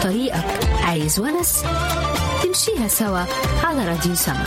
طريقك عايز ونس تمشيها سوا على راديو سما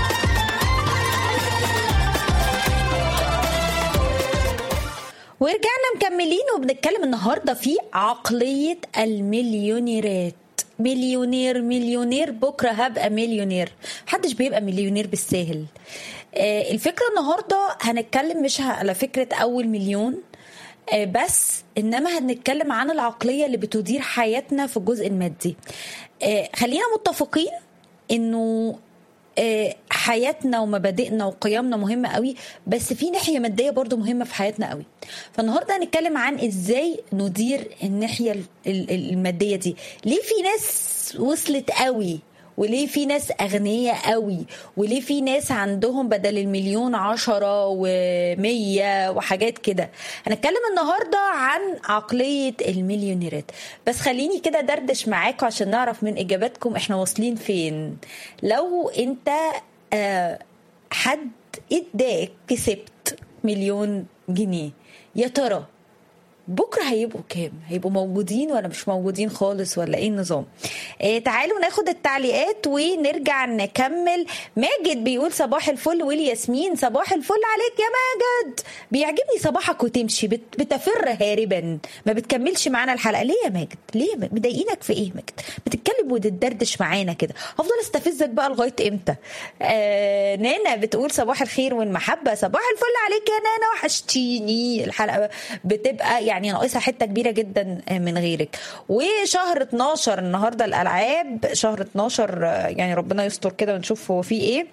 ورجعنا مكملين وبنتكلم النهارده في عقلية المليونيرات مليونير مليونير بكرة هبقى مليونير محدش بيبقى مليونير بالساهل آه، الفكرة النهاردة هنتكلم مش على فكرة أول مليون آه، بس انما هنتكلم عن العقليه اللي بتدير حياتنا في الجزء المادي آه، خلينا متفقين انه آه، حياتنا ومبادئنا وقيمنا مهمة قوي بس في ناحية مادية برضو مهمة في حياتنا قوي فالنهاردة هنتكلم عن ازاي ندير الناحية ال- ال- المادية دي ليه في ناس وصلت قوي وليه في ناس أغنياء قوي وليه في ناس عندهم بدل المليون عشرة ومية وحاجات كده هنتكلم النهاردة عن عقلية المليونيرات بس خليني كده دردش معاكم عشان نعرف من إجاباتكم إحنا واصلين فين لو أنت آه، حد اداك كسبت مليون جنيه يا ترى بكره هيبقوا كام هيبقوا موجودين ولا مش موجودين خالص ولا ايه النظام آه تعالوا ناخد التعليقات ونرجع نكمل ماجد بيقول صباح الفل والياسمين صباح الفل عليك يا ماجد بيعجبني صباحك وتمشي بت بتفر هاربا ما بتكملش معانا الحلقه ليه يا ماجد ليه مضايقينك في ايه ماجد بتتكلم وتدردش معانا كده هفضل استفزك بقى لغايه امتى آه نانا بتقول صباح الخير والمحبه صباح الفل عليك يا نانا وحشتيني الحلقه بتبقى يعني ناقصها حته كبيره جدا من غيرك وشهر 12 النهارده الالعاب شهر 12 آه، يعني ربنا يستر كده ونشوف هو فيه ايه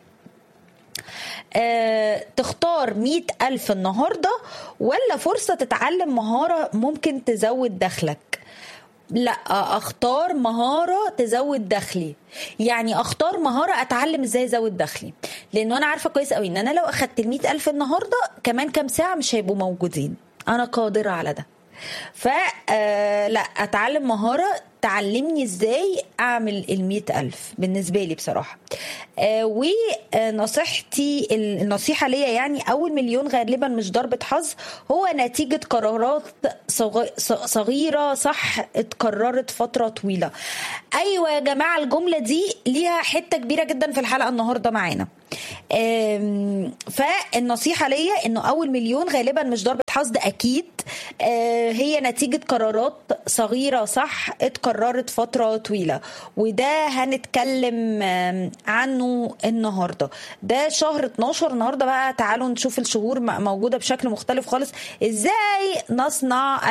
آه، تختار مئة ألف النهاردة ولا فرصة تتعلم مهارة ممكن تزود دخلك لا اختار مهاره تزود دخلي يعني اختار مهاره اتعلم ازاي ازود دخلي لانه انا عارفه كويس قوي ان انا لو اخدت ال ألف النهارده كمان كام ساعه مش هيبقوا موجودين انا قادره على ده ف آه، لا اتعلم مهاره تعلمني ازاي اعمل المئة ألف بالنسبة لي بصراحة آه ونصيحتي النصيحة ليا يعني أول مليون غالبا مش ضربة حظ هو نتيجة قرارات صغ- ص- صغيرة صح اتكررت فترة طويلة أيوة يا جماعة الجملة دي ليها حتة كبيرة جدا في الحلقة النهاردة معانا آم، فالنصيحة ليا انه اول مليون غالبا مش ضربة حظ ده اكيد آه، هي نتيجة قرارات صغيرة صح اتكررت فترة طويلة وده هنتكلم آم، عنه النهاردة ده شهر 12 النهاردة بقى تعالوا نشوف الشهور م- موجودة بشكل مختلف خالص ازاي نصنع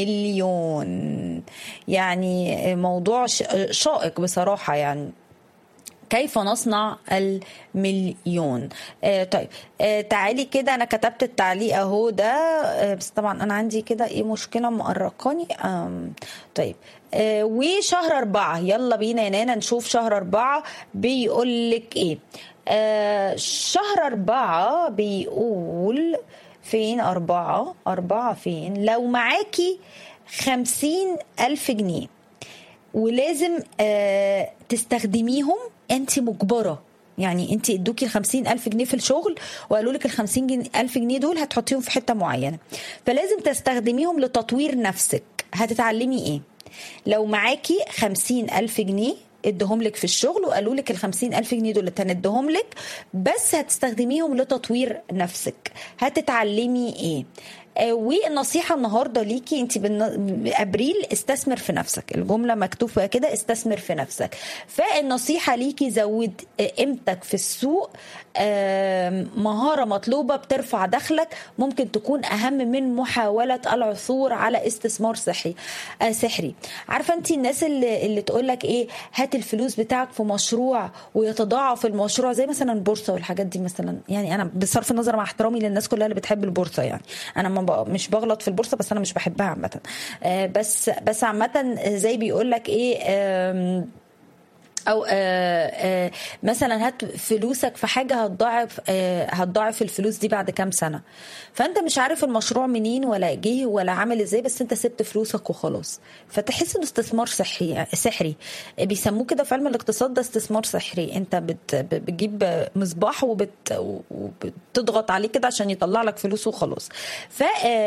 المليون يعني موضوع ش- شائك بصراحة يعني كيف نصنع المليون آه طيب آه تعالي كده انا كتبت التعليق اهو ده آه بس طبعا انا عندي كده ايه مشكله مقرقاني آم طيب آه وشهر أربعة يلا بينا يا نانا نشوف شهر أربعة بيقول لك ايه آه شهر أربعة بيقول فين أربعة أربعة فين لو معاكي خمسين ألف جنيه ولازم آه تستخدميهم انت مجبره يعني انت ادوكي ال 50 الف جنيه في الشغل وقالوا لك ال 50 جنيه الف جنيه دول هتحطيهم في حته معينه فلازم تستخدميهم لتطوير نفسك هتتعلمي ايه لو معاكي 50 الف جنيه ادهم لك في الشغل وقالوا لك ال 50 الف جنيه دول هندهم لك بس هتستخدميهم لتطوير نفسك هتتعلمي ايه آه، والنصيحه النهارده ليكي انت بالن- ابريل استثمر في نفسك الجمله مكتوب فيها كده استثمر في نفسك فالنصيحه ليكي زود آه، قيمتك في السوق آم، مهاره مطلوبه بترفع دخلك ممكن تكون اهم من محاوله العثور على استثمار صحي آه، سحري عارفه انت الناس اللي, اللي تقول لك ايه هات الفلوس بتاعك في مشروع ويتضاعف المشروع زي مثلا البورصه والحاجات دي مثلا يعني انا بصرف النظر مع احترامي للناس كلها اللي بتحب البورصه يعني انا ما ب- مش بغلط في البورصه بس انا مش بحبها عامه آه، بس بس عامه زي بيقول لك ايه آم، او آه آه مثلا هات فلوسك في حاجه هتضاعف آه هتضاعف الفلوس دي بعد كام سنه فانت مش عارف المشروع منين ولا جه ولا عامل ازاي بس انت سبت فلوسك وخلاص فتحس انه استثمار صحي سحري بيسموه كده في علم الاقتصاد ده استثمار سحري انت بت بتجيب مصباح وبت وبتضغط عليه كده عشان يطلع لك فلوس وخلاص ف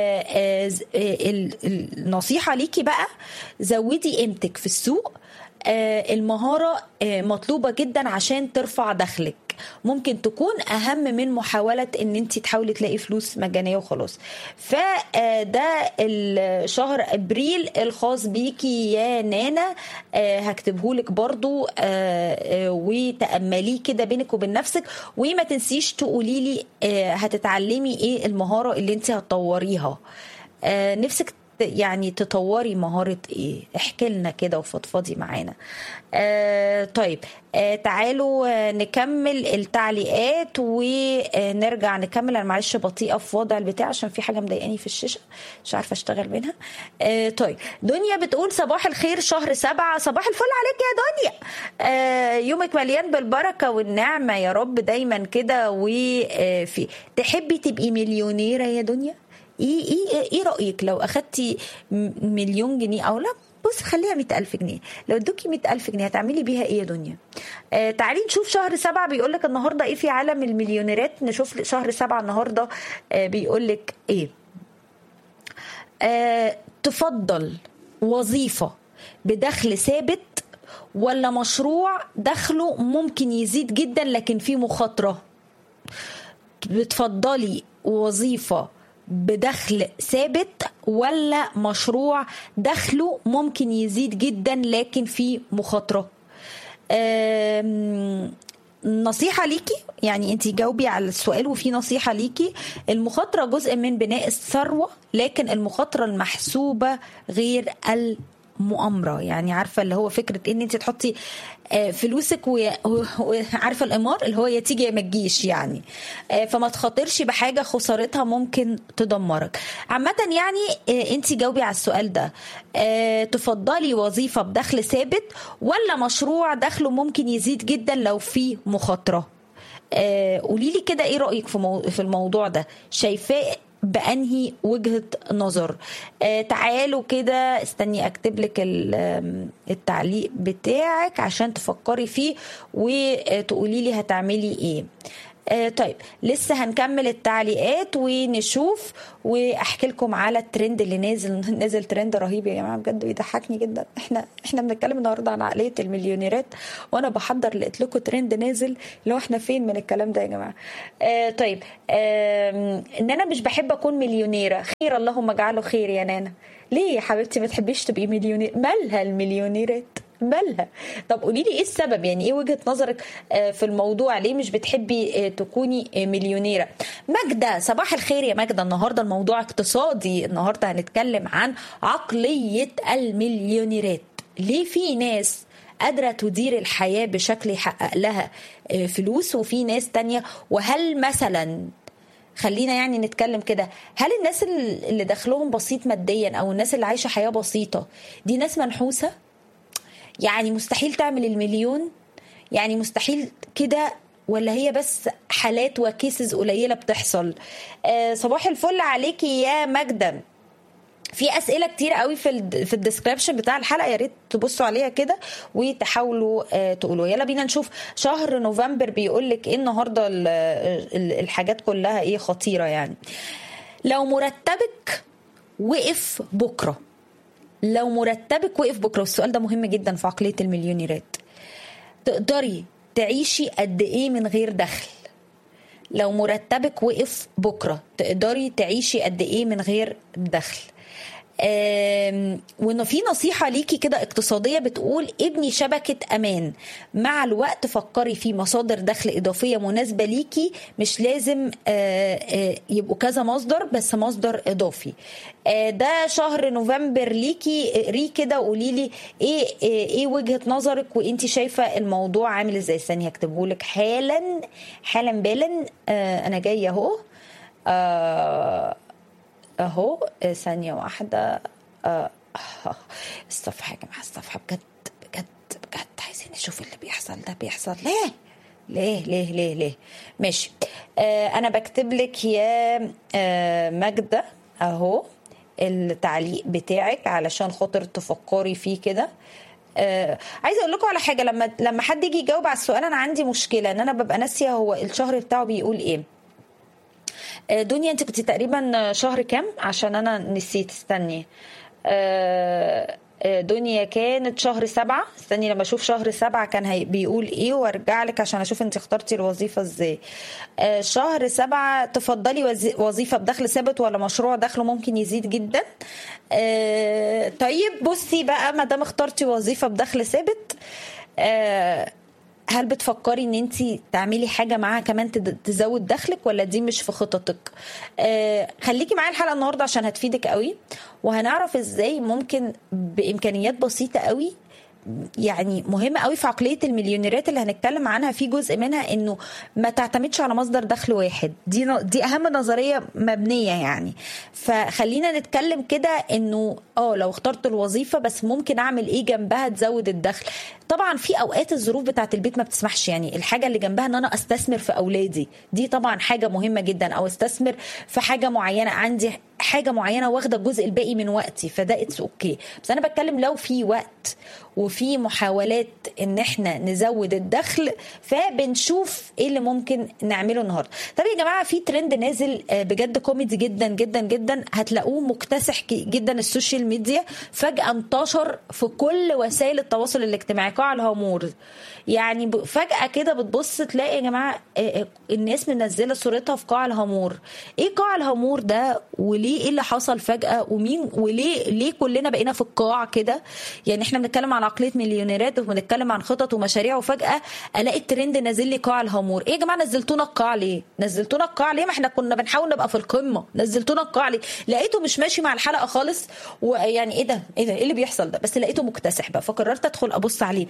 النصيحه ليكي بقى زودي قيمتك في السوق المهارة مطلوبة جدا عشان ترفع دخلك ممكن تكون أهم من محاولة أن أنت تحاولي تلاقي فلوس مجانية وخلاص فده الشهر أبريل الخاص بيكي يا نانا هكتبهولك برضو وتأمليه كده بينك وبين نفسك وما تنسيش تقولي لي هتتعلمي ايه المهارة اللي انت هتطوريها نفسك يعني تطوري مهارة ايه احكي لنا كده وفضفضي معانا آه طيب آه تعالوا آه نكمل التعليقات ونرجع نكمل انا معلش بطيئه في وضع البتاع عشان في حاجه مضايقاني في الشاشه مش عارفه اشتغل منها آه طيب دنيا بتقول صباح الخير شهر سبعة صباح الفل عليك يا دنيا آه يومك مليان بالبركه والنعمه يا رب دايما كده وفي تحبي تبقي مليونيره يا دنيا ايه ايه ايه رايك لو اخدتي مليون جنيه او لا بص خليها مئة ألف جنيه لو ادوكي مئة ألف جنيه هتعملي بيها ايه يا دنيا آه تعالي نشوف شهر سبعة بيقول لك النهاردة ايه في عالم المليونيرات نشوف شهر سبعة النهاردة آه بيقول لك ايه آه تفضل وظيفة بدخل ثابت ولا مشروع دخله ممكن يزيد جدا لكن فيه مخاطرة بتفضلي وظيفة بدخل ثابت ولا مشروع دخله ممكن يزيد جدا لكن فيه مخاطره نصيحة ليكي يعني انت جاوبي على السؤال وفي نصيحة ليكي المخاطرة جزء من بناء الثروة لكن المخاطرة المحسوبة غير مؤامره يعني عارفه اللي هو فكره ان انت تحطي فلوسك وعارفه القمار اللي هو يا تيجي يا ما تجيش يعني فما تخاطرش بحاجه خسارتها ممكن تدمرك عامه يعني انت جاوبي على السؤال ده تفضلي وظيفه بدخل ثابت ولا مشروع دخله ممكن يزيد جدا لو في مخاطره قولي لي كده ايه رايك في في الموضوع ده شايفاه بانهي وجهه نظر آه تعالوا كده استني اكتب لك التعليق بتاعك عشان تفكري فيه وتقولي لي هتعملي ايه آه طيب لسه هنكمل التعليقات ونشوف واحكي لكم على الترند اللي نازل نازل ترند رهيب يا جماعه بجد بيضحكني جدا احنا احنا بنتكلم النهارده عن عقليه المليونيرات وانا بحضر لقيت لكم ترند نازل اللي هو احنا فين من الكلام ده يا جماعه آه طيب آه ان انا مش بحب اكون مليونيره خير اللهم اجعله خير يا نانا ليه يا حبيبتي ما تحبيش تبقي مليونير مالها المليونيرات مالها طب قولي لي ايه السبب يعني ايه وجهه نظرك في الموضوع ليه مش بتحبي تكوني مليونيره ماجده صباح الخير يا ماجده النهارده الموضوع اقتصادي النهارده هنتكلم عن عقليه المليونيرات ليه في ناس قادرة تدير الحياة بشكل يحقق لها فلوس وفي ناس تانية وهل مثلا خلينا يعني نتكلم كده هل الناس اللي دخلهم بسيط ماديا او الناس اللي عايشة حياة بسيطة دي ناس منحوسة يعني مستحيل تعمل المليون يعني مستحيل كده ولا هي بس حالات وكيسز قليله بتحصل آه صباح الفل عليكي يا ماجده في اسئله كتير قوي في ال في الديسكربشن بتاع الحلقه يا ريت تبصوا عليها كده وتحاولوا آه تقولوا يلا بينا نشوف شهر نوفمبر بيقول لك ايه النهارده الحاجات كلها ايه خطيره يعني لو مرتبك وقف بكره لو مرتبك وقف بكره والسؤال ده مهم جدا في عقليه المليونيرات تقدري تعيشي قد ايه من غير دخل لو مرتبك وقف بكره تقدري تعيشي قد ايه من غير دخل وانه في نصيحه ليكي كده اقتصاديه بتقول ابني شبكه امان مع الوقت فكري في مصادر دخل اضافيه مناسبه ليكي مش لازم يبقوا كذا مصدر بس مصدر اضافي ده شهر نوفمبر ليكي اقريه كده وقولي لي ايه ايه وجهه نظرك وانت شايفه الموضوع عامل ازاي ثانيه هكتبه لك حالا حالا بالا انا جايه اهو اهو ثانيه واحده الصفحه يا جماعه الصفحه بجد بجد بجد عايزين نشوف اللي بيحصل ده بيحصل ليه ليه ليه ليه ليه ماشي آه انا بكتب لك يا آه ماجده اهو التعليق بتاعك علشان خاطر تفكري فيه كده آه عايزه اقول لكم على حاجه لما لما حد يجي يجاوب على السؤال انا عندي مشكله ان انا ببقى ناسيه هو الشهر بتاعه بيقول ايه آه دنيا انت كنت تقريبا شهر كام عشان انا نسيت استني آه دنيا كانت شهر سبعة استني لما اشوف شهر سبعة كان هي بيقول ايه وارجع لك عشان اشوف انت اخترتي الوظيفة ازاي آه شهر سبعة تفضلي وظيفة بدخل ثابت ولا مشروع دخله ممكن يزيد جدا آه طيب بصي بقى ما دام اخترتي وظيفة بدخل ثابت آه هل بتفكري ان انت تعملي حاجه معاها كمان تزود دخلك ولا دي مش في خططك آه خليكي معايا الحلقه النهارده عشان هتفيدك قوي وهنعرف ازاي ممكن بامكانيات بسيطه قوي يعني مهمة قوي في عقلية المليونيرات اللي هنتكلم عنها في جزء منها انه ما تعتمدش على مصدر دخل واحد دي دي اهم نظرية مبنية يعني فخلينا نتكلم كده انه اه لو اخترت الوظيفة بس ممكن اعمل ايه جنبها تزود الدخل طبعا في اوقات الظروف بتاعت البيت ما بتسمحش يعني الحاجة اللي جنبها ان انا استثمر في اولادي دي طبعا حاجة مهمة جدا او استثمر في حاجة معينة عندي حاجة معينة واخدة الجزء الباقي من وقتي فده اتس اوكي بس انا بتكلم لو في وقت وفي محاولات ان احنا نزود الدخل فبنشوف ايه اللي ممكن نعمله النهارده طب يا جماعه في ترند نازل بجد كوميدي جدا جدا جدا هتلاقوه مكتسح جدا السوشيال ميديا فجاه انتشر في كل وسائل التواصل الاجتماعي قاع الهامور يعني فجاه كده بتبص تلاقي يا جماعه الناس منزله صورتها في قاع الهامور ايه قاع الهامور ده وليه ايه اللي حصل فجاه ومين وليه ليه كلنا بقينا في القاع كده يعني احنا بنتكلم عن عقليه مليونيرات وبنتكلم عن خطط ومشاريع وفجاه الاقي الترند نازل لي قاع الهامور ايه يا جماعه نزلتونا القاع ليه نزلتونا القاع ليه ما احنا كنا بنحاول نبقى في القمه نزلتونا القاع ليه لقيته مش ماشي مع الحلقه خالص ويعني ايه ده ايه ده ايه اللي بيحصل ده بس لقيته مكتسح بقى فقررت ادخل ابص عليه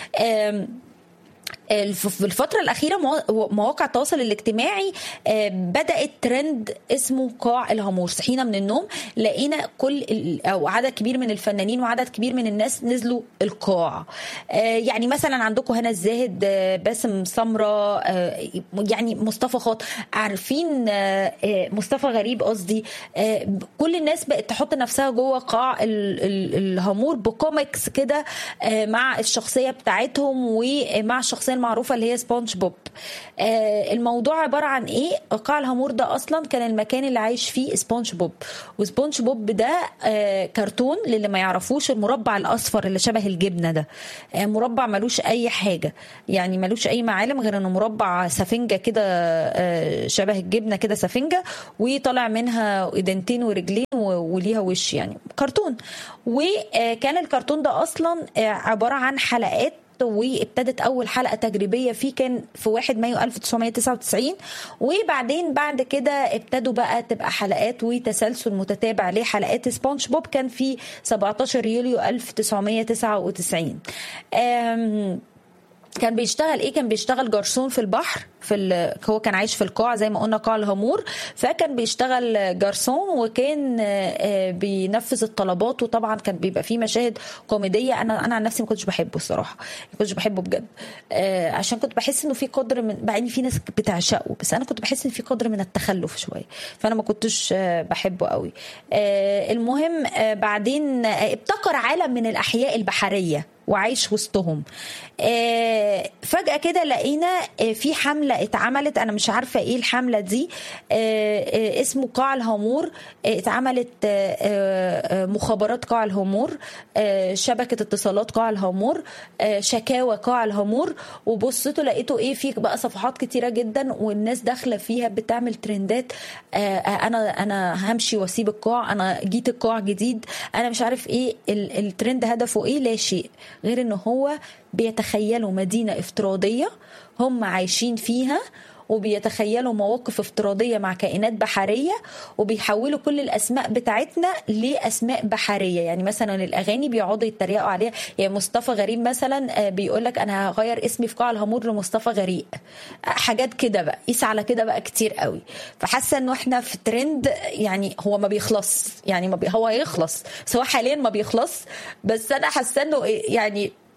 في الفترة الأخيرة مواقع التواصل الاجتماعي بدأت ترند اسمه قاع الهامور صحينا من النوم لقينا كل أو عدد كبير من الفنانين وعدد كبير من الناس نزلوا القاع يعني مثلا عندكم هنا الزاهد باسم سمرة يعني مصطفى خاط عارفين مصطفى غريب قصدي كل الناس بقت تحط نفسها جوه قاع الهامور بكوميكس كده مع الشخصية بتاعتهم ومع الشخصية المعروفة اللي هي سبونج بوب آه الموضوع عبارة عن ايه قاع الهامور ده اصلا كان المكان اللي عايش فيه سبونج بوب وسبونج بوب ده آه كرتون للي ما يعرفوش المربع الاصفر اللي شبه الجبنة ده آه مربع ملوش اي حاجة يعني ملوش اي معالم غير انه مربع سفنجة كده آه شبه الجبنة كده سفنجة وطالع منها ايدنتين ورجلين وليها وش يعني كرتون وكان الكرتون ده اصلا عبارة عن حلقات وابتدت اول حلقه تجريبيه فيه كان في 1 مايو 1999 وبعدين بعد كده ابتدوا بقى تبقى حلقات وتسلسل متتابع لحلقات سبونج بوب كان في 17 يوليو 1999 كان بيشتغل ايه كان بيشتغل جرسون في البحر في ال... هو كان عايش في القاع زي ما قلنا قاع الهامور فكان بيشتغل جرسون وكان بينفذ الطلبات وطبعا كان بيبقى فيه مشاهد كوميديه انا انا عن نفسي ما كنتش بحبه الصراحه ما كنتش بحبه بجد عشان كنت بحس انه في قدر من مع ان في ناس بتعشقه بس انا كنت بحس ان في قدر من التخلف شويه فانا ما كنتش بحبه قوي المهم بعدين ابتكر عالم من الاحياء البحريه وعايش وسطهم آه فجأة كده لقينا آه في حملة اتعملت أنا مش عارفة إيه الحملة دي آه اسمه قاع الهامور اتعملت مخابرات قاع الهامور شبكة اتصالات قاع الهامور شكاوى قاع الهامور وبصيتوا لقيتوا إيه في بقى صفحات كتيرة جدا والناس داخلة فيها بتعمل ترندات أنا أنا همشي وأسيب القاع أنا جيت القاع جديد أنا مش عارف إيه الترند هدفه إيه لا شيء غير ان هو بيتخيلوا مدينه افتراضيه هم عايشين فيها وبيتخيلوا مواقف افتراضيه مع كائنات بحريه وبيحولوا كل الاسماء بتاعتنا لاسماء بحريه يعني مثلا الاغاني بيقعدوا يتريقوا عليها يعني مصطفى غريب مثلا بيقول لك انا هغير اسمي في قاع الهامور لمصطفى غريق حاجات كده بقى قيس على كده بقى كتير قوي فحاسه انه احنا في ترند يعني هو ما بيخلص يعني ما بي هو هيخلص بس هو حاليا ما بيخلص بس انا حاسه انه يعني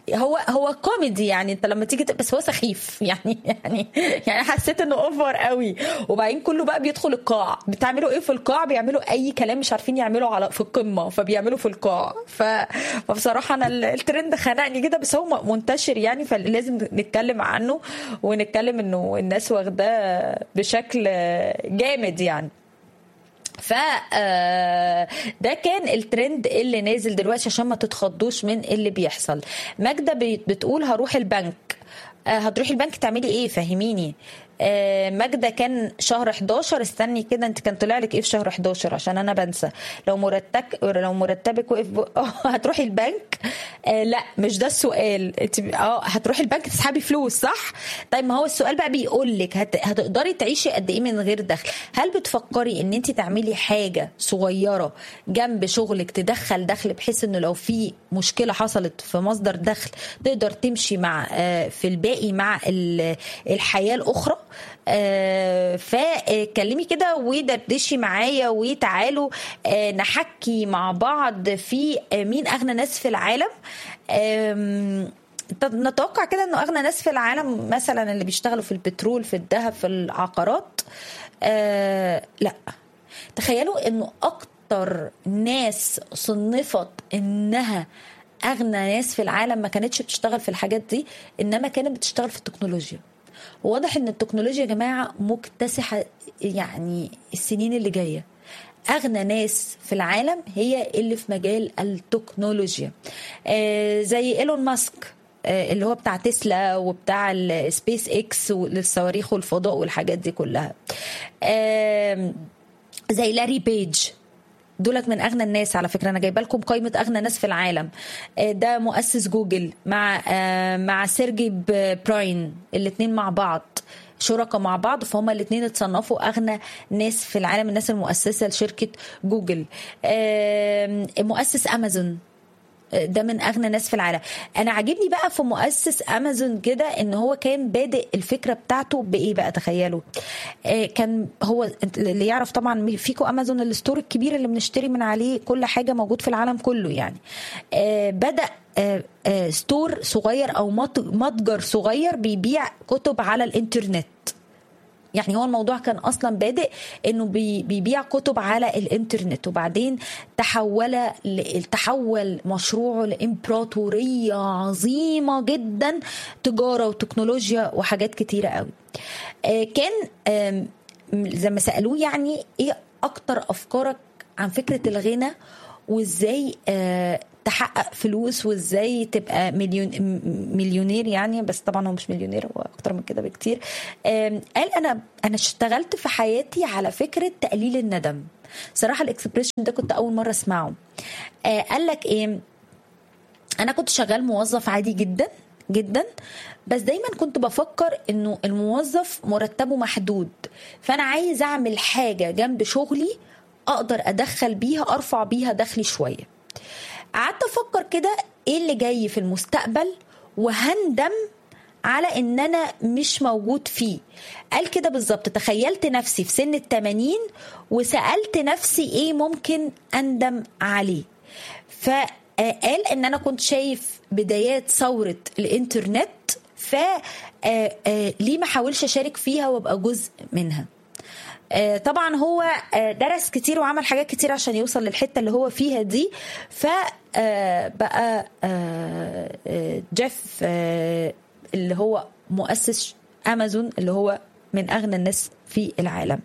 هو هو كوميدي يعني انت لما تيجي بس هو سخيف يعني يعني يعني حسيت انه اوفر قوي وبعدين كله بقى بيدخل القاع بتعملوا ايه في القاع بيعملوا اي كلام مش عارفين يعملوا على في القمه فبيعملوا في القاع ف... فبصراحه انا الترند خنقني كده بس هو منتشر يعني فلازم نتكلم عنه ونتكلم انه الناس واخداه بشكل جامد يعني ف ده كان الترند اللي نازل دلوقتي عشان ما تتخضوش من اللي بيحصل ماجده بتقول هروح البنك هتروحي البنك تعملي ايه فهميني ماجدة كان شهر 11 استني كده انت كان طلع لك ايه في شهر 11 عشان انا بنسى لو مرتبك لو مرتبك وقف ب... هتروحي البنك آه لا مش ده السؤال انت اه هتروحي البنك تسحبي فلوس صح طيب ما هو السؤال بقى بيقول لك هت... هتقدري تعيشي قد ايه من غير دخل هل بتفكري ان انت تعملي حاجه صغيره جنب شغلك تدخل دخل بحيث انه لو في مشكله حصلت في مصدر دخل تقدر تمشي مع آه في الباقي مع الحياه الاخرى آه فكلمي كده ودردشي معايا وتعالوا آه نحكي مع بعض في آه مين اغنى ناس في العالم نتوقع كده انه اغنى ناس في العالم مثلا اللي بيشتغلوا في البترول في الذهب في العقارات لا تخيلوا انه اكتر ناس صنفت انها اغنى ناس في العالم ما كانتش بتشتغل في الحاجات دي انما كانت بتشتغل في التكنولوجيا واضح ان التكنولوجيا يا جماعه مكتسحه يعني السنين اللي جايه اغنى ناس في العالم هي اللي في مجال التكنولوجيا آه زي ايلون ماسك آه اللي هو بتاع تسلا وبتاع السبيس اكس للصواريخ والفضاء والحاجات دي كلها آه زي لاري بيج دولت من اغنى الناس على فكره انا جايبه لكم قائمه اغنى ناس في العالم ده مؤسس جوجل مع مع سيرجي براين الاثنين مع بعض شركاء مع بعض فهم الاثنين اتصنفوا اغنى ناس في العالم الناس المؤسسه لشركه جوجل مؤسس امازون ده من اغنى ناس في العالم انا عاجبني بقى في مؤسس امازون كده ان هو كان بادئ الفكره بتاعته بايه بقى تخيلوا آه كان هو اللي يعرف طبعا فيكو امازون الستور الكبير اللي بنشتري من عليه كل حاجه موجود في العالم كله يعني آه بدا آه آه ستور صغير او متجر صغير بيبيع كتب على الانترنت يعني هو الموضوع كان اصلا بادئ انه بيبيع كتب على الانترنت وبعدين تحول تحول مشروعه لامبراطوريه عظيمه جدا تجاره وتكنولوجيا وحاجات كتيره قوي كان زي ما سالوه يعني ايه اكتر افكارك عن فكره الغنى وازاي تحقق فلوس وازاي تبقى مليون مليونير يعني بس طبعا هو مش مليونير هو اكتر من كده بكتير قال انا انا اشتغلت في حياتي على فكره تقليل الندم صراحه الاكسبريشن ده كنت اول مره اسمعه قال لك ايه انا كنت شغال موظف عادي جدا جدا بس دايما كنت بفكر انه الموظف مرتبه محدود فانا عايز اعمل حاجه جنب شغلي اقدر ادخل بيها ارفع بيها دخلي شويه قعدت افكر كده ايه اللي جاي في المستقبل وهندم على ان انا مش موجود فيه قال كده بالظبط تخيلت نفسي في سن التمانين وسألت نفسي ايه ممكن اندم عليه فقال ان انا كنت شايف بدايات ثورة الانترنت ف ليه ما حاولش اشارك فيها وابقى جزء منها طبعا هو درس كتير وعمل حاجات كتير عشان يوصل للحته اللي هو فيها دي فبقى جيف اللي هو مؤسس امازون اللي هو من اغنى الناس في العالم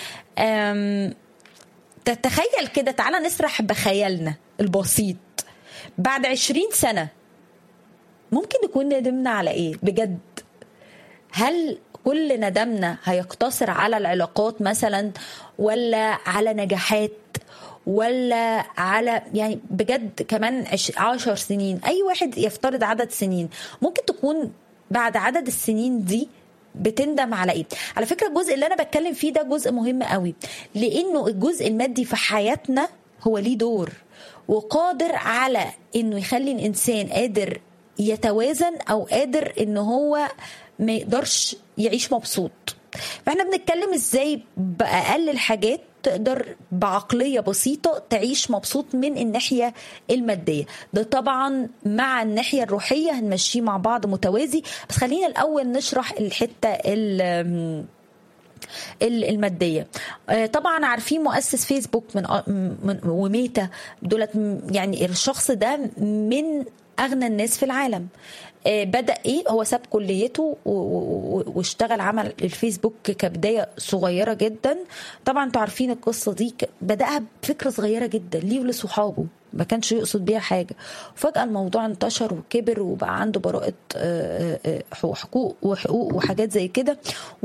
تتخيل كده تعالى نسرح بخيالنا البسيط بعد عشرين سنة ممكن نكون ندمنا على ايه بجد هل كل ندمنا هيقتصر على العلاقات مثلا ولا على نجاحات ولا على يعني بجد كمان عشر سنين اي واحد يفترض عدد سنين ممكن تكون بعد عدد السنين دي بتندم على ايه على فكره الجزء اللي انا بتكلم فيه ده جزء مهم قوي لانه الجزء المادي في حياتنا هو ليه دور وقادر على انه يخلي الانسان قادر يتوازن او قادر ان هو ما يقدرش يعيش مبسوط فاحنا بنتكلم ازاي باقل الحاجات تقدر بعقليه بسيطه تعيش مبسوط من الناحيه الماديه ده طبعا مع الناحيه الروحيه هنمشيه مع بعض متوازي بس خلينا الاول نشرح الحته ال الماديه طبعا عارفين مؤسس فيسبوك من, من وميتا دولت يعني الشخص ده من اغنى الناس في العالم بدا ايه هو ساب كليته واشتغل عمل الفيسبوك كبدايه صغيره جدا طبعا انتوا عارفين القصه دي بداها بفكره صغيره جدا ليه ولصحابه ما كانش يقصد بيها حاجه وفجاه الموضوع انتشر وكبر وبقى عنده براءه حقوق وحقوق وحاجات زي كده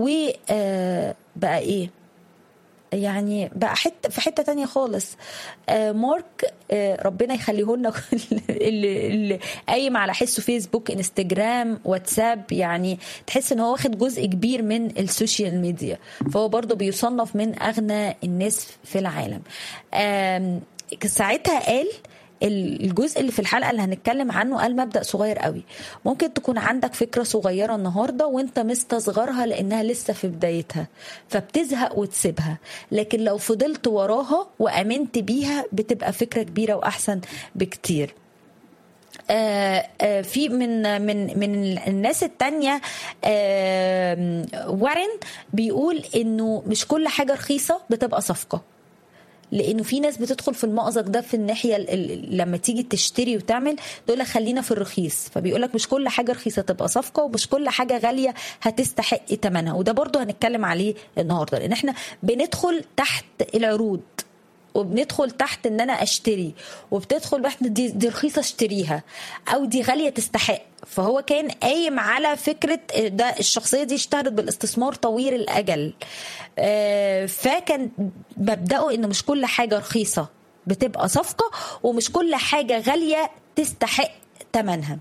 وبقى ايه يعني بقى حته في حته تانية خالص آه مارك آه ربنا يخليه لنا اللي, اللي قايم على حسه فيسبوك انستجرام واتساب يعني تحس ان هو واخد جزء كبير من السوشيال ميديا فهو برضه بيصنف من اغنى الناس في العالم آه ساعتها قال الجزء اللي في الحلقه اللي هنتكلم عنه قال مبدا صغير قوي ممكن تكون عندك فكره صغيره النهارده وانت مستصغرها لانها لسه في بدايتها فبتزهق وتسيبها لكن لو فضلت وراها وامنت بيها بتبقى فكره كبيره واحسن بكتير آه آه في من من من الناس التانية آه وارن بيقول انه مش كل حاجه رخيصه بتبقى صفقه لانه في ناس بتدخل في المأزق ده في الناحيه لما تيجي تشتري وتعمل تقول لك خلينا في الرخيص فبيقول لك مش كل حاجه رخيصه تبقى صفقه ومش كل حاجه غاليه هتستحق ثمنها وده برضه هنتكلم عليه النهارده لان احنا بندخل تحت العروض وبندخل تحت ان انا اشتري وبتدخل احنا دي, دي رخيصه اشتريها او دي غاليه تستحق فهو كان قايم على فكره ده الشخصيه دي اشتهرت بالاستثمار طويل الاجل فكان مبداه انه مش كل حاجه رخيصه بتبقى صفقه ومش كل حاجه غاليه تستحق ثمنها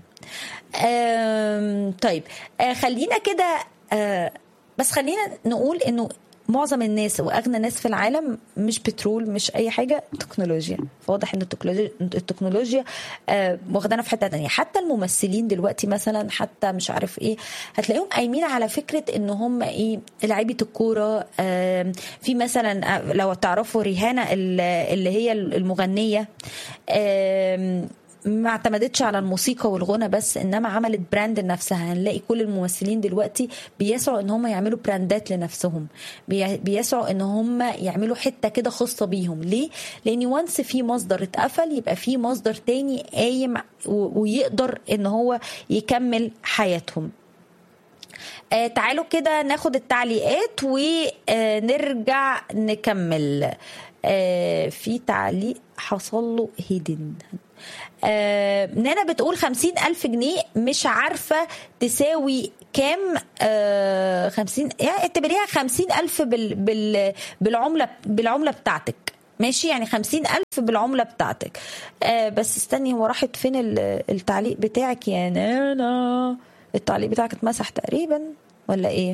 طيب خلينا كده بس خلينا نقول انه معظم الناس واغنى ناس في العالم مش بترول مش اي حاجه تكنولوجيا فواضح ان التكنولوجيا التكنولوجيا آه واخدانا في حته تانية حتى الممثلين دلوقتي مثلا حتى مش عارف ايه هتلاقيهم قايمين على فكره ان هم ايه لعيبه الكوره آه في مثلا لو تعرفوا ريهانا اللي هي المغنيه آه ما اعتمدتش على الموسيقى والغنى بس انما عملت براند لنفسها هنلاقي كل الممثلين دلوقتي بيسعوا ان هم يعملوا براندات لنفسهم بيسعوا ان هم يعملوا حته كده خاصه بيهم ليه لان وانس في مصدر اتقفل يبقى في مصدر تاني قايم ويقدر ان هو يكمل حياتهم آه تعالوا كده ناخد التعليقات ونرجع نكمل آه في تعليق حصل له هيدن آه نانا بتقول خمسين ألف جنيه مش عارفة تساوي كام آه خمسين يعني اعتبريها خمسين ألف بال بال بالعملة بالعملة بتاعتك ماشي يعني خمسين ألف بالعملة بتاعتك آه بس استني هو راحت فين التعليق بتاعك يا نانا التعليق بتاعك اتمسح تقريبا ولا ايه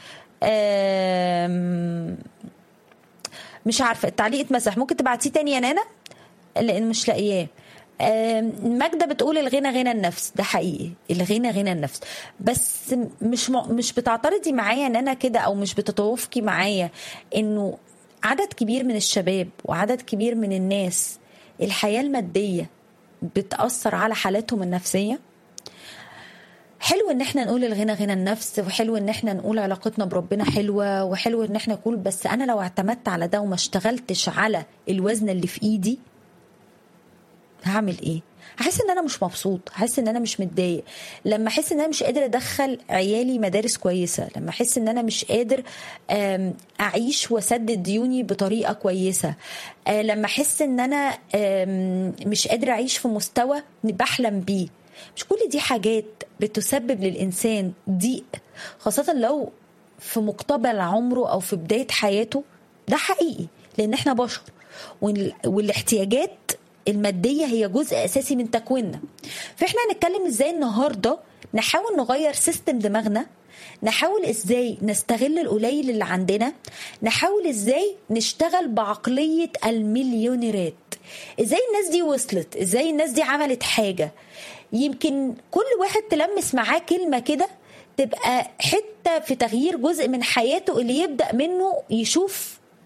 آه مش عارفه التعليق اتمسح ممكن تبعتيه تاني يا نانا لان مش لاقياه ماجدة بتقول الغنى غنى النفس ده حقيقي الغنى غنى النفس بس مش م... مش بتعترضي معايا ان انا كده او مش بتتوافقي معايا انه عدد كبير من الشباب وعدد كبير من الناس الحياة المادية بتأثر على حالاتهم النفسية حلو ان احنا نقول الغنى غنى النفس وحلو ان احنا نقول علاقتنا بربنا حلوه وحلو ان احنا نقول بس انا لو اعتمدت على ده وما اشتغلتش على الوزن اللي في ايدي هعمل ايه هحس ان انا مش مبسوط هحس ان انا مش متضايق لما احس ان انا مش قادر ادخل عيالي مدارس كويسه لما احس ان انا مش قادر اعيش واسدد ديوني بطريقه كويسه لما احس ان انا مش قادر اعيش في مستوى بحلم بيه مش كل دي حاجات بتسبب للانسان ضيق خاصه لو في مقتبل عمره او في بدايه حياته ده حقيقي لان احنا بشر والاحتياجات المادية هي جزء أساسي من تكويننا فإحنا هنتكلم إزاي النهاردة نحاول نغير سيستم دماغنا نحاول ازاي نستغل القليل اللي عندنا نحاول ازاي نشتغل بعقلية المليونيرات ازاي الناس دي وصلت ازاي الناس دي عملت حاجة يمكن كل واحد تلمس معاه كلمة كده تبقى حتة في تغيير جزء من حياته اللي يبدأ منه يشوف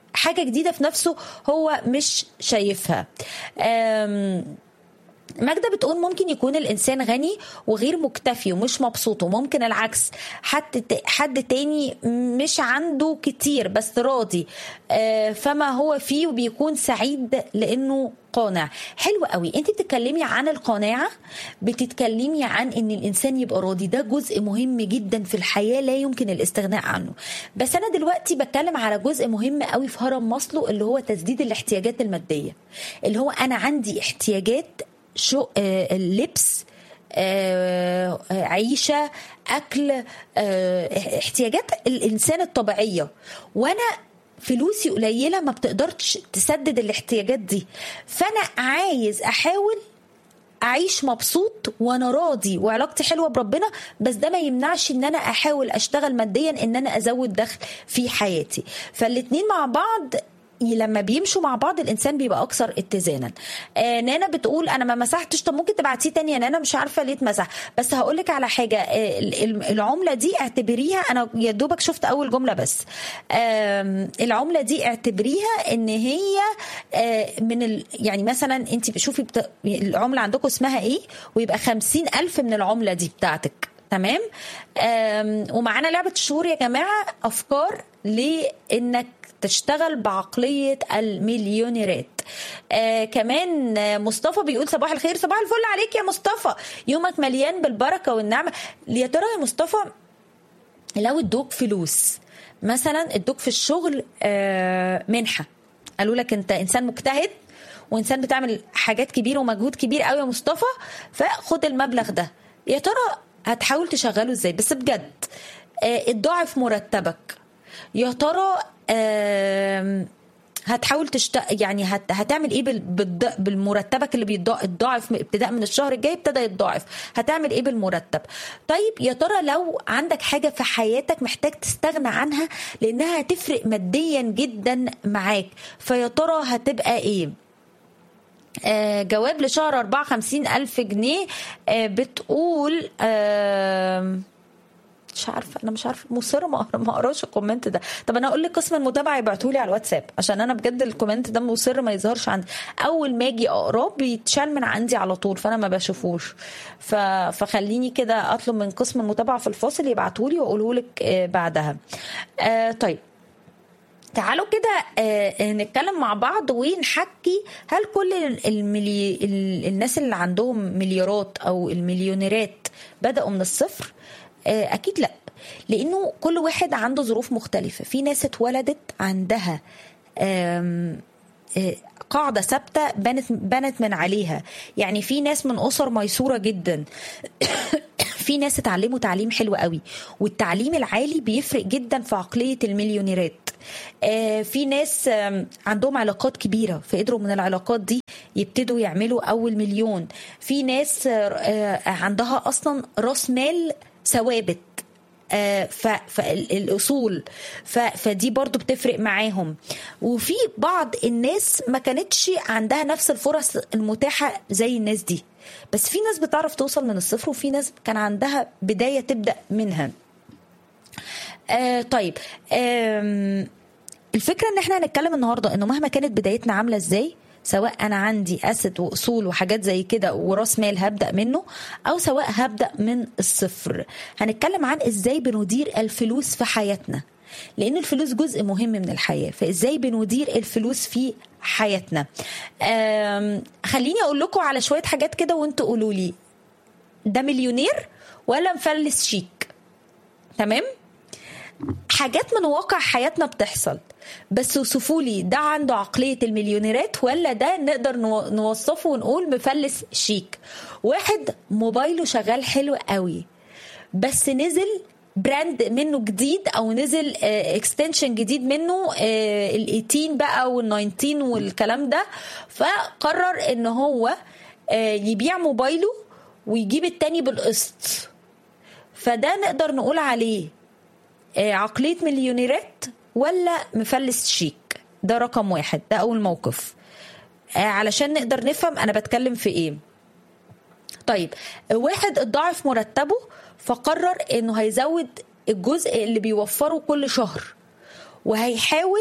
حاجه جديده في نفسه هو مش شايفها أم ماجدة بتقول ممكن يكون الإنسان غني وغير مكتفي ومش مبسوط وممكن العكس حد حد تاني مش عنده كتير بس راضي فما هو فيه وبيكون سعيد لأنه قانع حلو قوي انت بتتكلمي عن القناعة بتتكلمي عن ان الانسان يبقى راضي ده جزء مهم جدا في الحياة لا يمكن الاستغناء عنه بس انا دلوقتي بتكلم على جزء مهم قوي في هرم ماسلو اللي هو تسديد الاحتياجات المادية اللي هو انا عندي احتياجات شو آه اللبس آه عيشه اكل آه احتياجات الانسان الطبيعيه وانا فلوسي قليله ما بتقدرش تسدد الاحتياجات دي فانا عايز احاول اعيش مبسوط وانا راضي وعلاقتي حلوه بربنا بس ده ما يمنعش ان انا احاول اشتغل ماديا ان انا ازود دخل في حياتي فالاتنين مع بعض لما بيمشوا مع بعض الانسان بيبقى اكثر اتزانا آه نانا بتقول انا ما مسحتش طب ممكن تبعتيه تاني يا نانا مش عارفه ليه اتمسح بس هقول لك على حاجه آه العمله دي اعتبريها انا يا دوبك شفت اول جمله بس آه العمله دي اعتبريها ان هي آه من ال يعني مثلا انت بتشوفي بت... العمله عندكم اسمها ايه ويبقى خمسين الف من العمله دي بتاعتك تمام ومعانا لعبه الشهور يا جماعه افكار لانك تشتغل بعقلية المليونيرات آه كمان مصطفى بيقول صباح الخير صباح الفل عليك يا مصطفى يومك مليان بالبركة والنعمة يا ترى يا مصطفى لو ادوك فلوس مثلا ادوك في الشغل آه منحة قالوا لك انت انسان مجتهد وانسان بتعمل حاجات كبيره ومجهود كبير قوي يا مصطفى فخد المبلغ ده يا ترى هتحاول تشغله ازاي بس بجد آه اتضاعف مرتبك يا ترى هتحاول تشت... يعني هت... هتعمل ايه بال... بالمرتبك اللي بيتضاعف ابتداء من الشهر الجاي ابتدى يتضاعف هتعمل ايه بالمرتب طيب يا ترى لو عندك حاجه في حياتك محتاج تستغنى عنها لانها هتفرق ماديا جدا معاك فيا ترى هتبقى ايه آه جواب لشهر أربعة خمسين ألف جنيه آه بتقول آه مش عارفه انا مش عارفه مصره ما ما اقراش الكومنت ده طب انا اقول لك قسم المتابعه يبعتوا لي على الواتساب عشان انا بجد الكومنت ده مصر ما يظهرش عندي اول ما اجي اقراه بيتشال من عندي على طول فانا ما بشوفوش ف... فخليني كده اطلب من قسم المتابعه في الفاصل يبعتوا لي واقوله لك بعدها آه طيب تعالوا كده آه نتكلم مع بعض ونحكي هل كل الملي... الناس اللي عندهم مليارات او المليونيرات بدأوا من الصفر اكيد لا لانه كل واحد عنده ظروف مختلفه في ناس اتولدت عندها قاعدة ثابتة بنت بنت من عليها يعني في ناس من أسر ميسورة جدا في ناس اتعلموا تعليم حلو قوي والتعليم العالي بيفرق جدا في عقلية المليونيرات في ناس عندهم علاقات كبيرة فقدروا من العلاقات دي يبتدوا يعملوا أول مليون في ناس عندها أصلا راس مال ثوابت آه فالاصول فدي برضو بتفرق معاهم وفي بعض الناس ما كانتش عندها نفس الفرص المتاحه زي الناس دي بس في ناس بتعرف توصل من الصفر وفي ناس كان عندها بدايه تبدا منها آه طيب آه الفكره ان احنا هنتكلم النهارده انه مهما كانت بدايتنا عامله ازاي سواء انا عندي اسد واصول وحاجات زي كده وراس مال هبدا منه او سواء هبدا من الصفر هنتكلم عن ازاي بندير الفلوس في حياتنا لان الفلوس جزء مهم من الحياه فازاي بندير الفلوس في حياتنا خليني اقول لكم على شويه حاجات كده وانتوا قولوا لي ده مليونير ولا مفلس شيك تمام حاجات من واقع حياتنا بتحصل بس وصفوا لي ده عنده عقلية المليونيرات ولا ده نقدر نوصفه ونقول مفلس شيك واحد موبايله شغال حلو قوي بس نزل براند منه جديد او نزل اكستنشن جديد منه ال 18 بقى وال 19 والكلام ده فقرر ان هو يبيع موبايله ويجيب التاني بالقسط فده نقدر نقول عليه عقلية مليونيرات ولا مفلس شيك ده رقم واحد ده أول موقف علشان نقدر نفهم أنا بتكلم في إيه طيب واحد اتضاعف مرتبه فقرر إنه هيزود الجزء اللي بيوفره كل شهر وهيحاول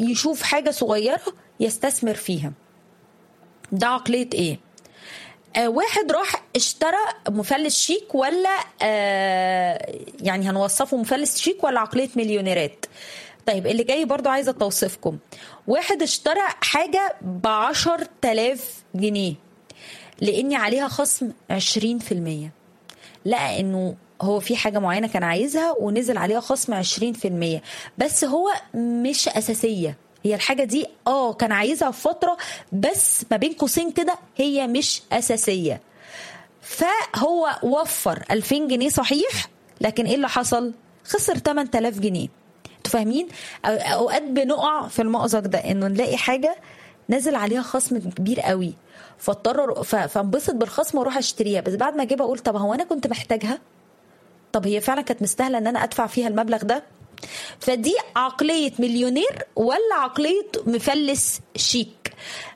يشوف حاجة صغيرة يستثمر فيها ده عقلية ايه آه واحد راح اشترى مفلس شيك ولا آه يعني هنوصفه مفلس شيك ولا عقلية مليونيرات طيب اللي جاي برضو عايزة توصفكم واحد اشترى حاجة بعشر تلاف جنيه لاني عليها خصم 20% لقى انه هو في حاجه معينه كان عايزها ونزل عليها خصم 20% بس هو مش اساسيه هي الحاجه دي اه كان عايزها في فتره بس ما بين قوسين كده هي مش اساسيه فهو وفر 2000 جنيه صحيح لكن ايه اللي حصل خسر 8000 جنيه انتوا فاهمين اوقات بنقع في المأزق ده انه نلاقي حاجه نازل عليها خصم كبير قوي فاضطر فانبسط بالخصم واروح اشتريها بس بعد ما اجيبها اقول طب هو انا كنت محتاجها طب هي فعلا كانت مستاهله ان انا ادفع فيها المبلغ ده فدي عقليه مليونير ولا عقليه مفلس شيك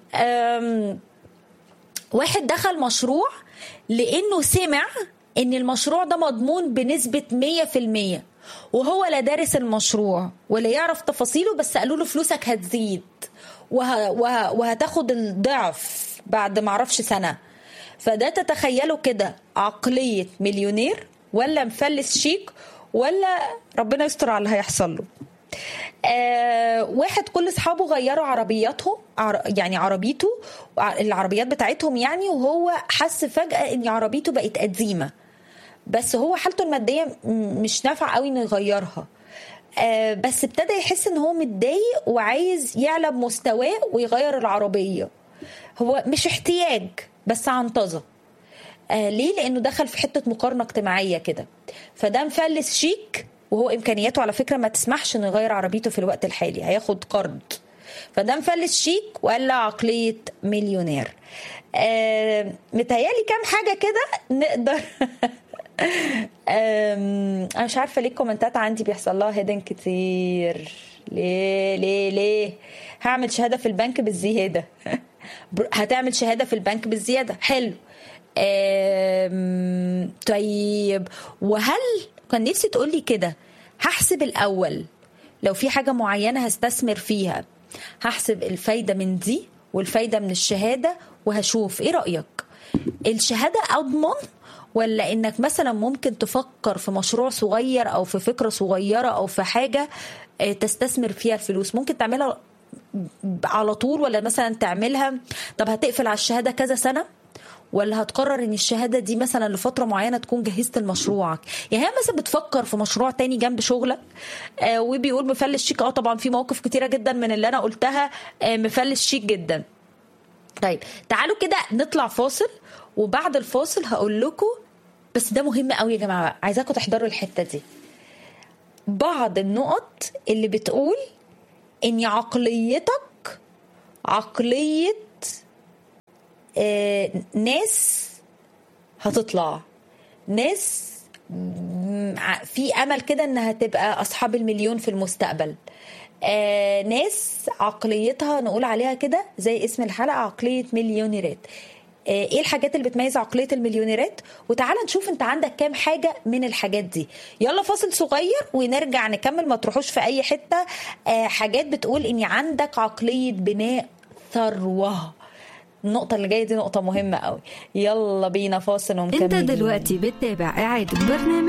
واحد دخل مشروع لانه سمع ان المشروع ده مضمون بنسبه 100% وهو لا دارس المشروع ولا يعرف تفاصيله بس قالوا له فلوسك هتزيد وه... وه... وهتاخد الضعف بعد ما اعرفش سنه فده تتخيلوا كده عقليه مليونير ولا مفلس شيك ولا ربنا يستر على اللي هيحصل له آه واحد كل اصحابه غيروا عربياتهم عر... يعني عربيته العربيات بتاعتهم يعني وهو حس فجاه ان عربيته بقت قديمه بس هو حالته الماديه مش نافع قوي انه يغيرها آه بس ابتدى يحس ان هو متضايق وعايز يعلى بمستواه ويغير العربيه هو مش احتياج بس عنطزه آه ليه لانه دخل في حته مقارنه اجتماعيه كده فده مفلس شيك وهو امكانياته على فكره ما تسمحش انه يغير عربيته في الوقت الحالي هياخد قرض فده مفلس شيك ولا عقليه مليونير آه متهيالي كام حاجه كده نقدر انا مش عارفه ليه الكومنتات عندي بيحصل لها هيدن كتير ليه ليه ليه هعمل شهاده في البنك بالزياده هتعمل شهاده في البنك بالزياده حلو طيب وهل كان نفسي تقولي كده هحسب الاول لو في حاجه معينه هستثمر فيها هحسب الفايده من دي والفايده من الشهاده وهشوف ايه رايك الشهاده اضمن ولا انك مثلا ممكن تفكر في مشروع صغير او في فكره صغيره او في حاجه تستثمر فيها الفلوس ممكن تعملها على طول ولا مثلا تعملها طب هتقفل على الشهاده كذا سنه ولا هتقرر ان الشهاده دي مثلا لفتره معينه تكون جهزت لمشروعك يعني هي مثلا بتفكر في مشروع تاني جنب شغلك آه وبيقول مفلس شيك اه طبعا في مواقف كتيره جدا من اللي انا قلتها آه مفلس شيك جدا طيب تعالوا كده نطلع فاصل وبعد الفاصل هقول لكم بس ده مهم قوي يا جماعه عايزاكم تحضروا الحته دي بعض النقط اللي بتقول ان عقليتك عقليه آه ناس هتطلع ناس في امل كده انها تبقى اصحاب المليون في المستقبل آه ناس عقليتها نقول عليها كده زي اسم الحلقه عقليه مليونيرات ايه الحاجات اللي بتميز عقليه المليونيرات وتعالى نشوف انت عندك كام حاجه من الحاجات دي يلا فاصل صغير ونرجع نكمل ما تروحوش في اي حته آه حاجات بتقول اني عندك عقليه بناء ثروه النقطة اللي جاية دي نقطة مهمة قوي يلا بينا فاصل ومكملين انت دلوقتي بتتابع إعادة برنامج